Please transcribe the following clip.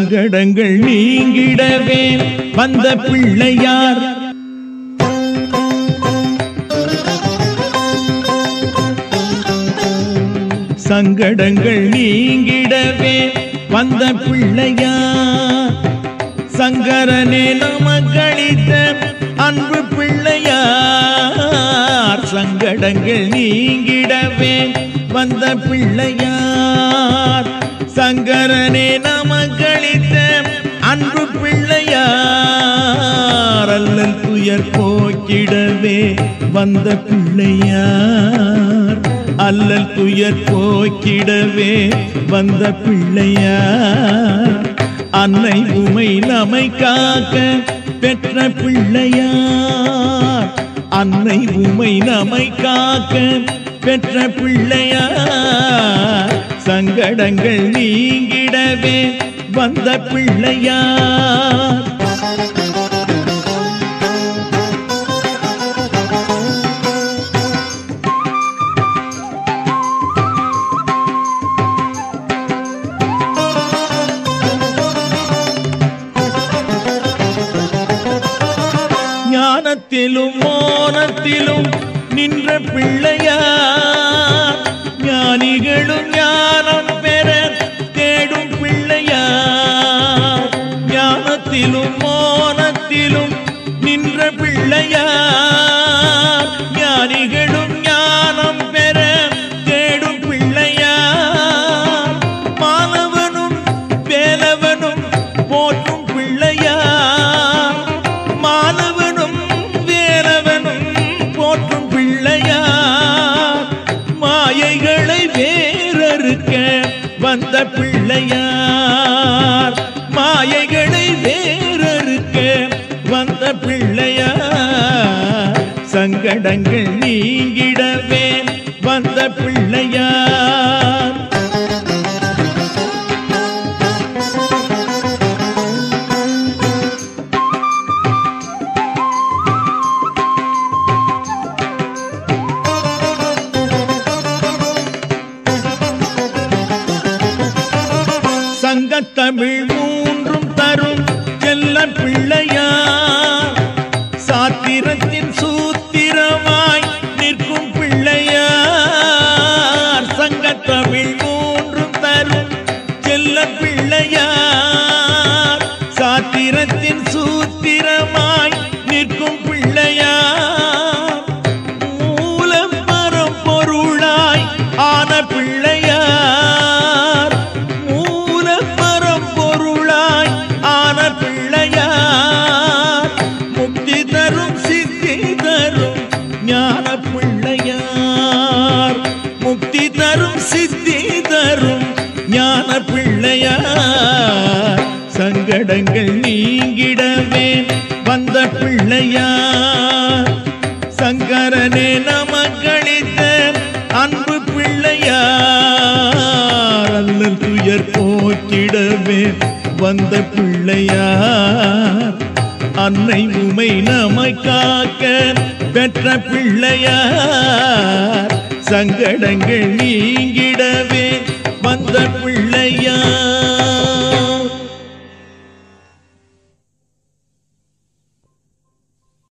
சங்கடங்கள் நீங்கிடவே வந்த பிள்ளையார் சங்கடங்கள் நீங்கிடவே வந்த பிள்ளையார் சங்கரனே நமக்களித்த அன்பு பிள்ளையார் சங்கடங்கள் நீங்கிடவே வந்த பிள்ளையார் சங்கரனே நமக்களித்த அன்பு பிள்ளையார் அல்லல் துயர் போக்கிடவே வந்த பிள்ளையார் அல்லல் துயர் போக்கிடவே வந்த பிள்ளையார் அன்னை உமை நம்மை காக்க பெற்ற பிள்ளையார் அன்னை உமை நம்மை காக்க பெற்ற பிள்ளையார் சங்கடங்கள் நீங்கிடவே வந்த பிள்ளையார் ஞானத்திலும் மோனத்திலும் நின்ற பிள்ளையார் ஞானிகளும் ஞானம் பெற தேடும் பிள்ளையார் ஞானத்திலும் மோனத்திலும் நின்ற பிள்ளையார் ஞானிகளும் ஞானம் பெற தேடும் பிள்ளையார் மாணவனும் வேலவனும் போற்றும் பிள்ளையார் மாணவனும் வேலவனும் போற்றும் பிள்ளையார் மாயைகளை வேறறுக்க வந்த பிள்ளையார் மாயைகளை வேறறுக்க வந்த பிள்ளையார் சங்கடங்கள் நீங்கிடவே வந்த பிள்ளையார் சங்கத்தமிழ் மூன்றும் தரும் செல்ல பிள்ளையார் சாத்திரத்தின் சூத்திரமாய் நிற்கும் பிள்ளையார் சங்கத்தமிழ் மூன்றும் தரும் செல்ல பிள்ளையார் சாத்திரத்தின் சூத்திரமாய் நிற்கும் பிள்ளையார் மூலம் பரம்பொருளாய் ஆன பிள்ளையார் மூலம் பரம்பொருளாய் ஆன பிள்ளையார் முக்தி தரும் சித்தி தரும் ஞான பிள்ளையார் முக்தி தரும் சித்தி தரும் ஞான பிள்ளையார் சங்கடங்கள் நீங்கிடவே வந்த பிள்ளையார் சங்கரனே நமக்களித்த அன்பு பிள்ளையார் அல்லல் துயர் போக்கிடவே வந்த பிள்ளையார் அன்னை உமை நம்மை காக்க பெற்ற பிள்ளையார் சங்கடங்கள் நீங்கிடவே வந்த பிள்ளையார்